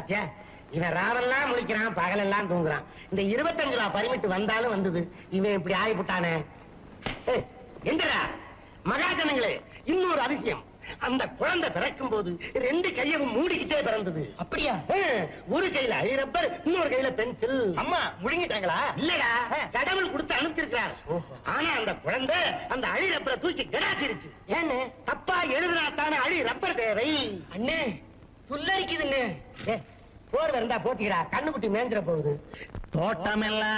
பாத்தியா இவன் ராவெல்லாம் முழிக்கிறான் பகலெல்லாம் தூங்குறான் இந்த இருபத்தஞ்சு ரூபா பரிமிட்டு வந்தாலும் வந்தது இவன் இப்படி ஆகிவிட்டானே ஏய், எந்திரா மகாஜனங்களே இன்னொரு அதிசயம் அந்த குழந்தை பிறக்கும் போது ரெண்டு கையவும் மூடிக்கிட்டே பிறந்தது அப்படியா ஆ, ஒரு கையில ஐ ரப்பர் இன்னொரு கையில பென்சில் அம்மா முழுங்கிட்டாங்களா இல்லடா கடவுள் கொடுத்து அனுப்பிச்சிருக்கார் ஆனா அந்த குழந்தை அந்த அழி ரப்பரை தூக்கி கடாச்சிருச்சு ஏன்னு தப்பா எழுதுனா தானே அழி ரப்பர் தேவை அண்ணே புல்லரிக்குதுண்ணே ஏ, போர் இருந்தா போத்திக்கிறா கண்ணுக்குட்டி மேஞ்சிட போகுது தோட்டமெல்லாம்